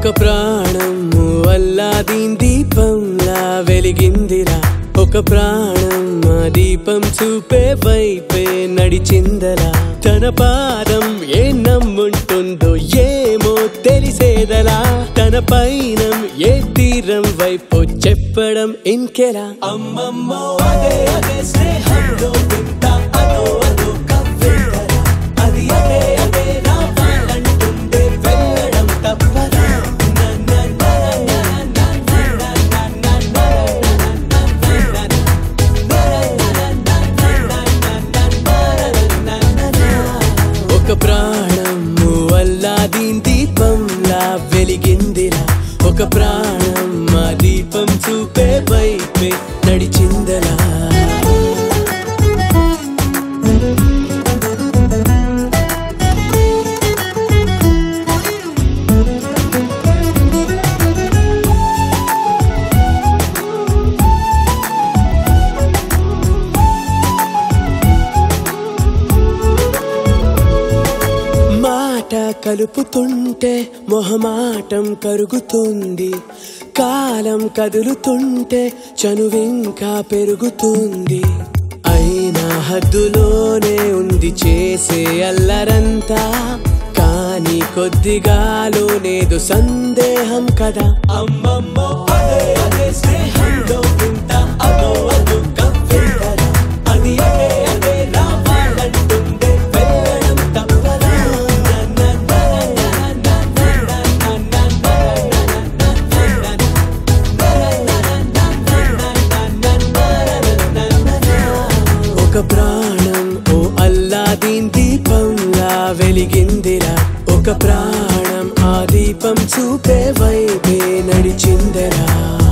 ఒక ప్రాణము అల్లాదీన్ దీపంలా వెలిగిందిరా ఒక ప్రాణం ఆ దీపం చూపే వైపే నడిచిందరా తన పాదం ఏ నమ్ముంటుందో ఏమో తెలిసేదలా తన పైనం ఏ తీరం వైపు చెప్పడం ఇంకెలా అమ్మమ్మో అదే అదే స్నేహంలో వింత అదో అదో కవ్వింతరా అది అదే అదే రావాలంటుందే వెళ్ళడం తప్పదా నా నా నా నా నా నా నా నా నా నా నా ఒక ప్రాణము అల్లాదీన్ దీపంలా వెలిగిందిరా ఒక ప్రాణం మా దీపం చూపే వైపే నడిచిందలా మాట కలుపుతుంటే మొహమాటం కరుగుతుంది కాలం కదులుతుంటే చనువింకా పెరుగుతుంది అయినా హద్దులోనే ఉంది చేసే అల్లరంతా కానీ కొద్దిగాలోనేదో సందేహం కదా అమ్మమ్మో అదే అదే స్నేహంలో వింత అదో అదో కవ్వింతరా అది అదే అదే రావాలంటుందే వెళ్ళడం తప్పదా నా నా నా నా నా నా నా నా ఒక ప్రాణం ఓ అల్లాదీన్ దీపంలా వెలిగిందిరా ఒక ప్రాణం ఆ దీపం చూపే వైపే నడిచిందరా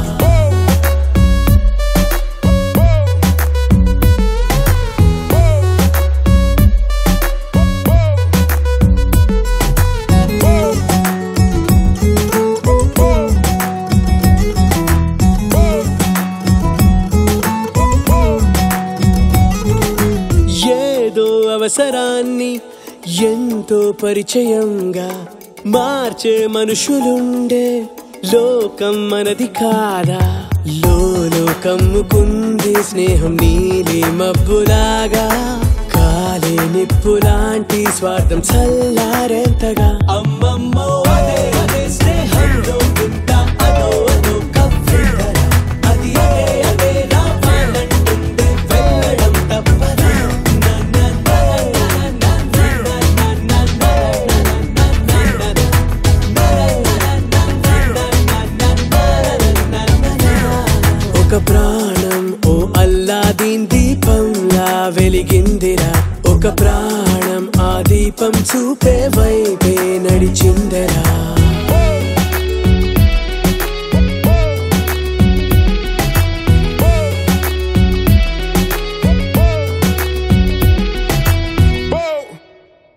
ఏదో అవసరాన్ని ఎంతో పరిచయంగా మార్చే మనుషులుండే లోకం మనది కాదా లోలో కమ్ముకుంది స్నేహం నీలి మబ్బులాగా కాలే నిప్పులాంటి స్వార్థం చల్లారేంతగా అమ్మమ్మో అదే అదే స్నేహంలో వింత అదో అదో కవ్వింతరా అది అదే అదే రావాలంటుందే వెళ్ళడం తప్పదా నా నా నా నా నా నా నా నా ఒక ప్రాణం ఓ అల్లాదీన్ దీపంలా వెలిగిందిరా ఒక ప్రాణం ఆ దీపం చూపే వైపే నడిచిందరా